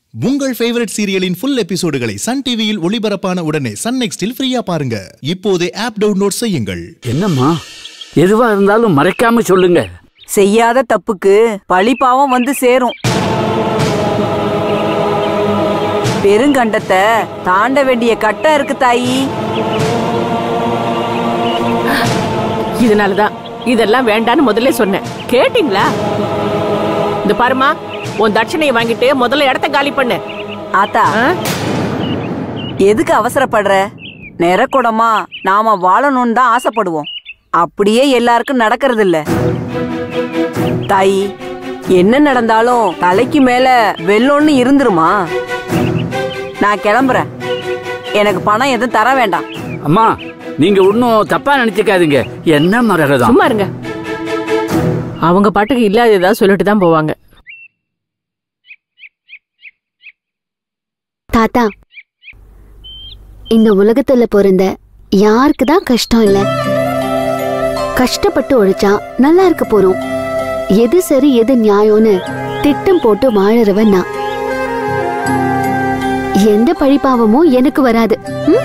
உங்கள் ஃபேவரட் சீரியலின் ஃபுல் எபிசோடுகளை சன் டிவியில் ஒளிபரப்பான உடனே சன் நெக்ஸ்டில் ஃப்ரீயா பாருங்க இப்போதே ஆப் டவுன்லோட் செய்யுங்கள் என்னம்மா எதுவா இருந்தாலும் மறைக்காம சொல்லுங்க செய்யாத தப்புக்கு பழி பாவம் வந்து சேரும் பெருங்கண்டத்தை தாண்ட வேண்டிய கட்டம் இருக்கு தாயி இதனாலதான் இதெல்லாம் வேண்டான்னு முதல்ல சொன்னேன் கேட்டீங்களா இந்த பாருமா உன் தட்சணையை வாங்கிட்டு முதல்ல இடத்த காலி பண்ணு ஆத்தா ஆ? எதுக்கு அவசரப்படுற நிறக்குடமா நாம வாழணும்னு தான் ஆசைப்படுவோம் அப்படியே எல்லாருக்கும் நடக்கிறது இல்ல தாயி என்ன நடந்தாலும் தலைக்கு மேல வெள்ளோன்னு இருந்துருமா நான் கிளம்புறேன் எனக்கு பணம் எதுவும் தர வேண்டாம் அம்மா நீங்க ஒன்னும் தப்பா நினைச்சுக்காதீங்க என்ன மரகதம் சும்மா இருங்க அவங்க பாட்டுக்கு இல்லாத ஏதாவது சொல்லிட்டு தான் போவாங்க தாத்தா இந்த உலகத்துல பிறந்த யாருக்கு தான் கஷ்டம் இல்ல கஷ்டப்பட்டு உழைச்சா நல்லா இருக்க போறோம் எது சரி எது நியாயம்னு திட்டம் போட்டு வாழறவன் நான் எந்த பழிப்பாவமும் எனக்கு வராது ம்?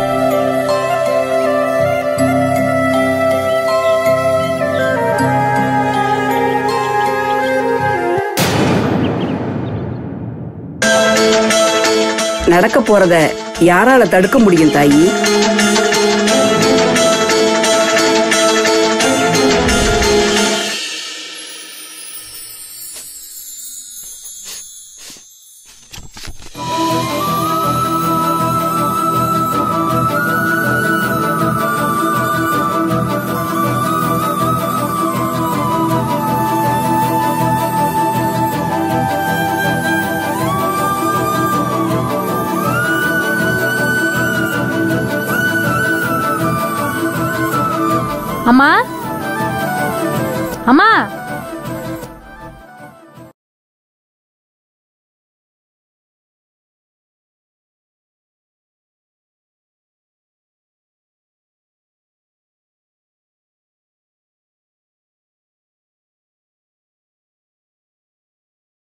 நடக்க போறத யாரால தடுக்க முடியும் தாயி அம்மா அம்மா